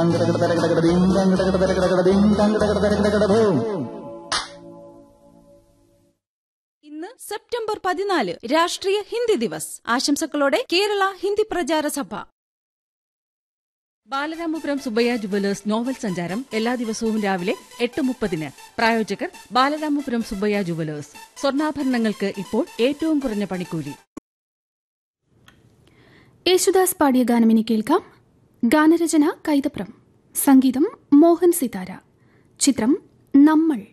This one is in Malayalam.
ഇന്ന് സെപ്റ്റംബർ പതിനാല് രാഷ്ട്രീയ ഹിന്ദി ദിവസ് ആശംസകളോടെ കേരള ഹിന്ദി പ്രചാര സഭ ബാലരാമപുരം സുബയ്യ ജുവലേഴ്സ് നോവൽ സഞ്ചാരം എല്ലാ ദിവസവും രാവിലെ എട്ട് മുപ്പതിന് പ്രായോജകർ ബാലരാമപുരം സുബയ്യ ജുവലേഴ്സ് സ്വർണ്ണാഭരണങ്ങൾക്ക് ഇപ്പോൾ ഏറ്റവും കുറഞ്ഞ പണിക്കൂലി യേശുദാസ് പാടിയ ഗാനം ഇനി കേൾക്കാം ഗാനരചന കൈതപ്രം സംഗീതം മോഹൻ സിതാര ചിത്രം നമ്മൾ